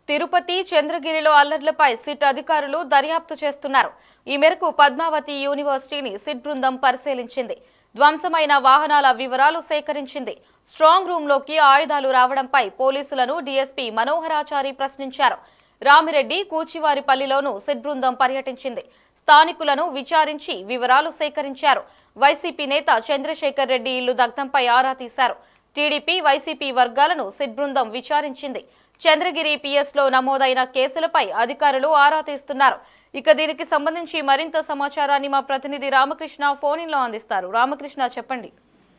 Tirupati చంద్రగిరిలో అల్లర్లపై SIT అధికారులు దర్యాప్తు చేస్తున్నారు ఈ మేరకు పద్మావతి యూనివర్సిటీని సిట్ బృందం పరిశీలించింది ధ్వంసమైన వాహనాల వివరాలు సేకరించింది స్ట్రాంగ్ రూంలోకి ఆయుధాలు రావడంపై పోలీసులను డీఎస్పీ మనోహరాచారి ప్రశ్నించారు రామిరెడ్డి కూచివారిపల్లిలోనూ సిట్ బృందం పర్యటించింది స్థానికులను విచారించి వివరాలు సేకరించారు వైసీపీ నేత చంద్రశేఖర్ రెడ్డి ఇల్లు దగ్ధంపై ఆరా తీశారు టీడీపీ వైసీపీ వర్గాలను సిట్ బృందం విచారించింది చంద్రగిరి పిఎస్లో నమోదైన కేసులపై అధికారులు ఆరా తీస్తున్నారు ఇక దీనికి సంబంధించి మరింత సమాచారాన్ని మా ప్రతినిధి రామకృష్ణ ఫోన్ లో అందిస్తారు రామకృష్ణ చెప్పండి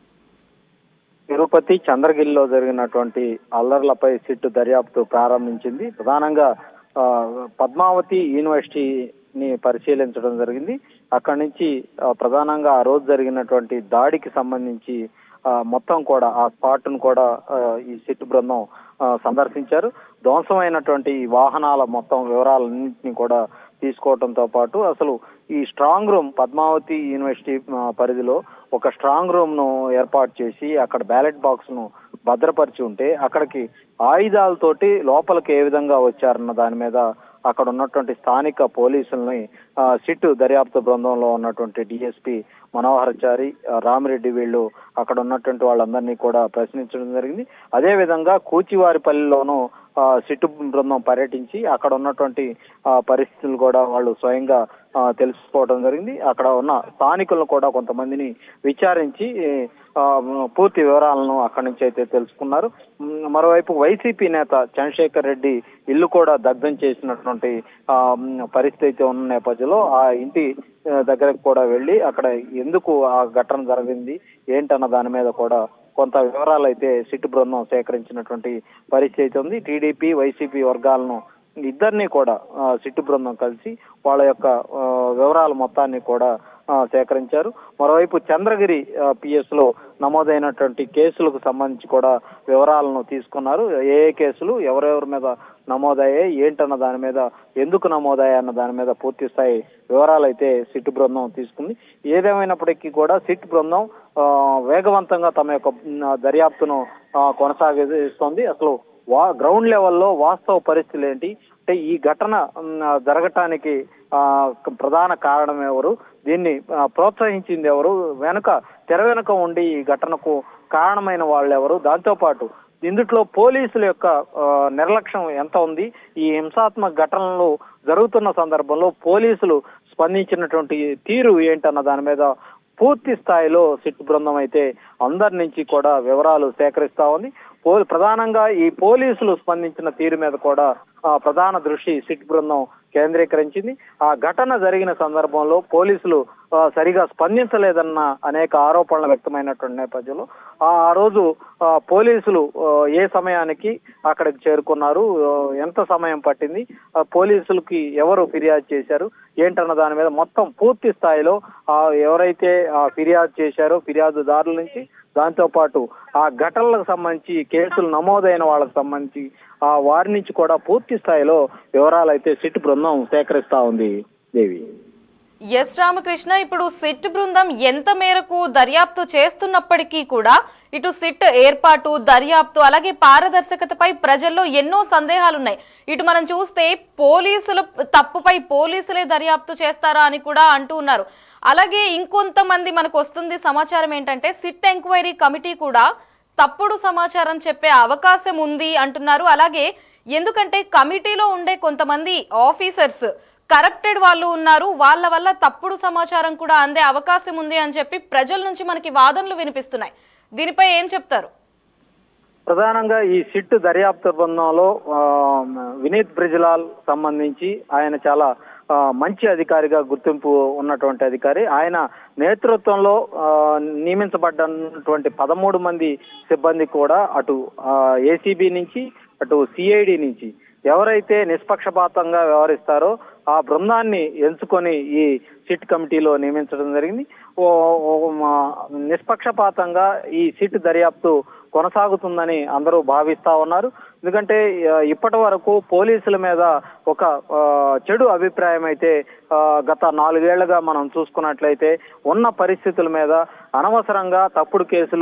తిరుపతి చంద్రగిరిలో జరిగినటువంటి అల్లర్లపై సిట్ దర్యాప్తు ప్రారంభించింది ప్రధానంగా ఆ, పద్మావతి యూనివర్సిటీని పరిశీలించడం జరిగింది అక్కడి నుంచి ఆ, ప్రధానంగా ఆ రోజు జరిగినటువంటి దాడికి సంబంధించి ఆ, మొత్తం కూడా ఆ స్పాట్ ను కూడా ఆ, ఈ సిట్ బృందం ఆ, సందర్శించారు ధ్వంసమైనటువంటి ఈ వాహనాల మొత్తం వివరాలన్నింటినీ కూడా తీసుకోవడంతో పాటు అసలు ఈ స్ట్రాంగ్ రూమ్ పద్మావతి యూనివర్సిటీ ఆ, పరిధిలో ఒక స్ట్రాంగ్ రూమ్ ను ఏర్పాటు చేసి అక్కడ బ్యాలెట్ బాక్స్ ను భద్రపరిచి ఉంటే అక్కడికి ఆయుధాలతోటి లోపలికి ఏ విధంగా వచ్చారన్న దాని మీద అక్కడ ఉన్నటువంటి స్థానిక పోలీసుల్ని ఆ, సిట్ దర్యాప్తు బృందంలో ఉన్నటువంటి డిఎస్పి మనోహరచారి ఆ, రామిరెడ్డి వీళ్ళు అక్కడ ఉన్నటువంటి వాళ్ళందరినీ కూడా ప్రశ్నించడం జరిగింది అదే విధంగా కూచివారిపల్లిలోనూ ఆ, సిట్టు బృందం పర్యటించి అక్కడ ఉన్నటువంటి ఆ, పరిస్థితులు కూడా వాళ్ళు స్వయంగా ఆ, తెలుసుకోవడం జరిగింది అక్కడ ఉన్న స్థానికులను కూడా కొంతమందిని విచారించి ఆ, పూర్తి వివరాలను అక్కడి నుంచి అయితే తెలుసుకున్నారు మ్, మరోవైపు వైసీపీ నేత చంద్రశేఖర్ రెడ్డి ఇల్లు కూడా దగ్ధం చేసినటువంటి ఆ, మ్, పరిస్థితి అయితే ఉన్న నేపథ్యంలో ఆ ఇంటి ఆ, దగ్గరకు కూడా వెళ్ళి అక్కడ ఎందుకు ఆ ఘటన జరిగింది ఏంటన్న దాని మీద కూడా కొంత వివరాలు అయితే సిట్ బృందం సేకరించినటువంటి పరిస్థితి అయితే ఉంది టీడీపీ వైసీపీ వర్గాలను ఇద్దరిని కూడా ఆ, సిట్టు బృందం కలిసి వాళ్ళ యొక్క ఆ, వివరాల మొత్తాన్ని కూడా ఆ, సేకరించారు మరోవైపు చంద్రగిరి పిఎస్ లో నమోదైనటువంటి కేసులకు సంబంధించి కూడా వివరాలను తీసుకున్నారు ఏ ఏ కేసులు ఎవరెవరి మీద నమోదయ్యాయి ఏంటన్న దాని మీద ఎందుకు నమోదయ్యాయి అన్న దాని మీద పూర్తి స్థాయి వివరాలు అయితే సిట్ బృందం తీసుకుంది ఏదేమైనప్పటికీ కూడా సిట్ బృందం ఆ, వేగవంతంగా తమ యొక్క మ్, దర్యాప్తును ఆ, కొనసాగిస్తోంది అసలు వా గ్రౌండ్ లెవెల్లో వాస్తవ పరిస్థితులు ఏంటి అంటే ఈ ఘటన మ్, జరగటానికి ఆ, ప్రధాన కారణం ఎవరు దీన్ని ఆ, ప్రోత్సహించింది ఎవరు వెనుక తెర వెనుక ఉండి ఈ ఘటనకు కారణమైన వాళ్ళు ఎవరు దాంతో పాటు ఇందుట్లో పోలీసుల యొక్క ఆ, నిర్లక్ష్యం ఎంత ఉంది ఈ హింసాత్మక ఘటనలు జరుగుతున్న సందర్భంలో పోలీసులు స్పందించినటువంటి తీరు ఏంటన్న దాని మీద పూర్తి స్థాయిలో సిట్ బృందం అయితే అందరి నుంచి కూడా వివరాలు సేకరిస్తా ఉంది పో ప్రధానంగా ఈ పోలీసులు స్పందించిన తీరు మీద కూడా ఆ, ప్రధాన దృష్టి సిట్ బృందం కేంద్రీకరించింది ఆ ఘటన జరిగిన సందర్భంలో పోలీసులు ఆ, సరిగా స్పందించలేదన్న అనేక ఆరోపణలు వ్యక్తమైనటువంటి నేపథ్యంలో ఆ ఆ రోజు ఆ, పోలీసులు ఆ, ఏ సమయానికి అక్కడికి చేరుకున్నారు ఆ, ఎంత సమయం పట్టింది ఆ, పోలీసులకి ఎవరు ఫిర్యాదు చేశారు ఏంటన్న దాని మీద మొత్తం పూర్తి స్థాయిలో ఆ, ఎవరైతే ఆ, ఫిర్యాదు చేశారో ఫిర్యాదుదారుల నుంచి దాంతో పాటు ఆ ఘటనలకు సంబంధించి కేసులు నమోదైన వాళ్ళకి సంబంధించి ఆ వారి నుంచి కూడా పూర్తి స్థాయిలో వివరాలు అయితే సిట్ బృందం సేకరిస్తా ఉంది దేవి ఎస్ రామకృష్ణ ఇప్పుడు సిట్ బృందం ఎంత మేరకు దర్యాప్తు చేస్తున్నప్పటికీ కూడా ఇటు సిట్ ఏర్పాటు దర్యాప్తు అలాగే పారదర్శకతపై ప్రజల్లో ఎన్నో సందేహాలున్నాయి ఇటు మనం చూస్తే పోలీసుల తప్పుపై పోలీసులే దర్యాప్తు చేస్తారా అని కూడా అంటూ ఉన్నారు అలాగే ఇంకొంతమంది మనకు వస్తుంది సమాచారం ఏంటంటే సిట్ ఎంక్వైరీ కమిటీ కూడా తప్పుడు సమాచారం చెప్పే అవకాశం ఉంది అంటున్నారు అలాగే ఎందుకంటే కమిటీలో ఉండే కొంతమంది ఆఫీసర్స్ కరప్టెడ్ వాళ్ళు ఉన్నారు వాళ్ళ వల్ల తప్పుడు సమాచారం కూడా అందే అవకాశం ఉంది అని చెప్పి ప్రజల నుంచి మనకి వాదనలు వినిపిస్తున్నాయి దీనిపై ఏం చెప్తారు ప్రధానంగా ఈ సిట్ దర్యాప్తు బృందంలో ఆ, వినీత్ బ్రిజ్లాల్ సంబంధించి ఆయన చాలా ఆ, మంచి అధికారిగా గుర్తింపు ఉన్నటువంటి అధికారి ఆయన నేతృత్వంలో ఆ, నియమించబడ్డటువంటి పదమూడు మంది సిబ్బంది కూడా అటు ఏసీబీ నుంచి అటు సిఐడి నుంచి ఎవరైతే నిష్పక్షపాతంగా వ్యవహరిస్తారో ఆ బృందాన్ని ఎంచుకొని ఈ సిట్ కమిటీలో నియమించడం జరిగింది ఓ ఓ మా- నిష్పక్షపాతంగా ఈ సిట్ దర్యాప్తు కొనసాగుతుందని అందరూ భావిస్తా ఉన్నారు ఎందుకంటే ఆ, ఇప్పటి వరకు పోలీసుల మీద ఒక ఆ, చెడు అభిప్రాయం అయితే ఆ, గత నాలుగేళ్లుగా మనం చూసుకున్నట్లయితే ఉన్న పరిస్థితుల మీద అనవసరంగా తప్పుడు కేసులు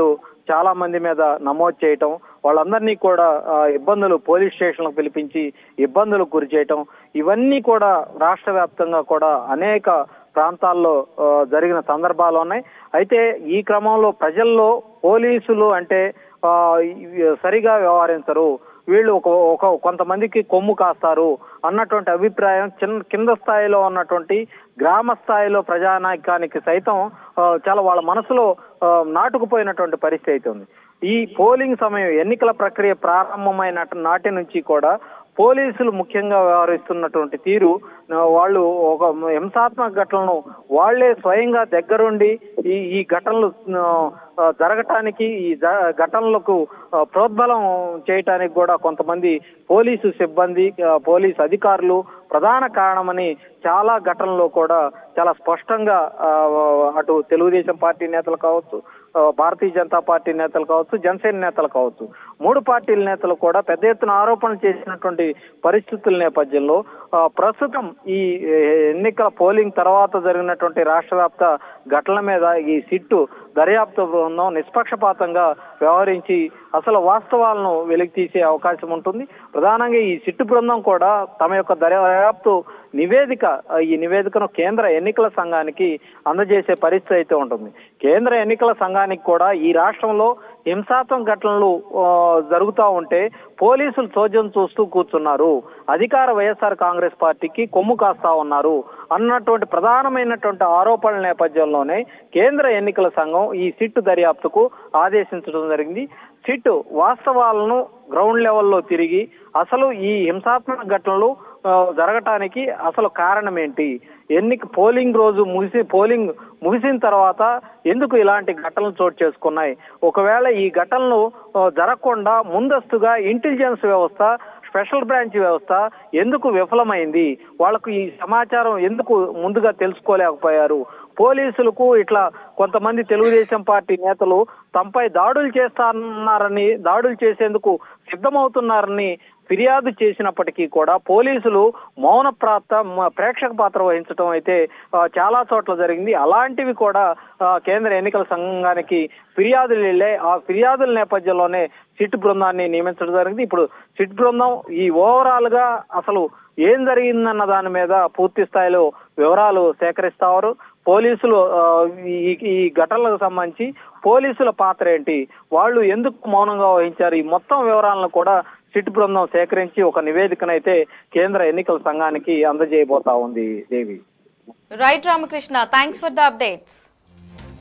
చాలా మంది మీద నమోదు చేయటం వాళ్ళందరినీ కూడా ఆ, ఇబ్బందులు పోలీస్ స్టేషన్లకు పిలిపించి ఇబ్బందులకు గురి చేయటం ఇవన్నీ కూడా రాష్ట్ర వ్యాప్తంగా కూడా అనేక ప్రాంతాల్లో ఆ, జరిగిన సందర్భాలు ఉన్నాయి అయితే ఈ క్రమంలో ప్రజల్లో పోలీసులు అంటే ఆ, ఇవి సరిగా వ్యవహరించరు వీళ్ళు ఒక ఒక కొంతమందికి కొమ్ము కాస్తారు అన్నటువంటి అభిప్రాయం చిన్న కింద స్థాయిలో ఉన్నటువంటి గ్రామ స్థాయిలో ప్రజానాయకానికి సైతం ఆ, చాలా వాళ్ళ మనసులో ఆ, నాటుకుపోయినటువంటి పరిస్థితి అయితే ఉంది ఈ పోలింగ్ సమయం ఎన్నికల ప్రక్రియ ప్రారంభమైన నాటి నుంచి కూడా పోలీసులు ముఖ్యంగా వ్యవహరిస్తున్నటువంటి తీరు ఆ, వాళ్ళు ఒక హింసాత్మక ఘటనలను వాళ్లే స్వయంగా దగ్గరుండి ఈ ఈ ఘటనలు ఆ, ఆ, జరగటానికి ఈ జ- ఘటనలకు ఆ, ప్రోద్బలం చేయటానికి కూడా కొంతమంది పోలీసు సిబ్బంది ఆ, పోలీసు అధికారులు ప్రధాన కారణమని చాలా ఘటనలో కూడా చాలా స్పష్టంగా ఆ, అటు తెలుగుదేశం పార్టీ నేతలు కావచ్చు ఆ, భారతీయ జనతా పార్టీ నేతలు కావచ్చు జనసేన నేతలు కావచ్చు మూడు పార్టీల నేతలు కూడా పెద్ద ఎత్తున ఆరోపణలు చేసినటువంటి పరిస్థితుల నేపథ్యంలో ఆ, ప్రస్తుతం ఈ ఏ, ఎన్నికల పోలింగ్ తర్వాత జరిగినటువంటి రాష్ట్ర వ్యాప్త ఘటనల మీద ఈ సిట్టు దర్యాప్తు బృందం నిష్పక్షపాతంగా వ్యవహరించి అసలు వాస్తవాలను వెలికి తీసే అవకాశం ఉంటుంది ప్రధానంగా ఈ సిట్టు బృందం కూడా తమ యొక్క దర్యాప్తు నివేదిక ఆ, ఈ నివేదికను కేంద్ర ఎన్నికల సంఘానికి అందజేసే పరిస్థితి అయితే ఉంటుంది కేంద్ర ఎన్నికల సంఘానికి కూడా ఈ రాష్ట్రంలో హింసాత్మక ఘటనలు ఆ, జరుగుతూ ఉంటే పోలీసులు చోద్యం చూస్తూ కూర్చున్నారు అధికార వైఎస్ఆర్ కాంగ్రెస్ పార్టీకి కొమ్ము కాస్తా ఉన్నారు అన్నటువంటి ప్రధానమైనటువంటి ఆరోపణల నేపథ్యంలోనే కేంద్ర ఎన్నికల సంఘం ఈ సిట్టు దర్యాప్తుకు ఆదేశించడం జరిగింది సిట్ వాస్తవాలను గ్రౌండ్ లెవెల్లో తిరిగి అసలు ఈ హింసాత్మక ఘటనలు ఆ, జరగటానికి అసలు కారణం ఏంటి ఎన్నిక పోలింగ్ రోజు ముగిసి పోలింగ్ ముగిసిన తర్వాత ఎందుకు ఇలాంటి ఘటనలు చోటు చేసుకున్నాయి ఒకవేళ ఈ ఘటనలు ఆ, జరగకుండా ముందస్తుగా ఇంటెలిజెన్స్ వ్యవస్థ స్పెషల్ బ్రాంచ్ వ్యవస్థ ఎందుకు విఫలమైంది వాళ్ళకు ఈ సమాచారం ఎందుకు ముందుగా తెలుసుకోలేకపోయారు పోలీసులకు ఇట్లా కొంతమంది తెలుగుదేశం పార్టీ నేతలు తమపై దాడులు చేస్తారన్నారని దాడులు చేసేందుకు సిద్ధమవుతున్నారని ఫిర్యాదు చేసినప్పటికీ కూడా పోలీసులు మౌన ప్రాప్త మ- ప్రేక్షక పాత్ర వహించడం అయితే ఆ, చాలా చోట్ల జరిగింది అలాంటివి కూడా ఆ, కేంద్ర ఎన్నికల సంఘానికి ఫిర్యాదులు వెళ్ళాయి ఆ ఫిర్యాదుల నేపథ్యంలోనే సిట్ బృందాన్ని నియమించడం జరిగింది ఇప్పుడు సిట్ బృందం ఈ ఓవరాల్ గా అసలు ఏం జరిగిందన్న దాని మీద పూర్తి స్థాయిలో వివరాలు సేకరిస్తారు పోలీసులు ఆ, ఈ ఈ ఘటనలకు సంబంధించి పోలీసుల పాత్ర ఏంటి వాళ్ళు ఎందుకు మౌనంగా వహించారు ఈ మొత్తం వివరాలను కూడా సిట్ బృందం సేకరించి ఒక నివేదికనైతే కేంద్ర ఎన్నికల సంఘానికి అందజేయబోతా ఉంది Devi right Ramakrishna thanks for the updates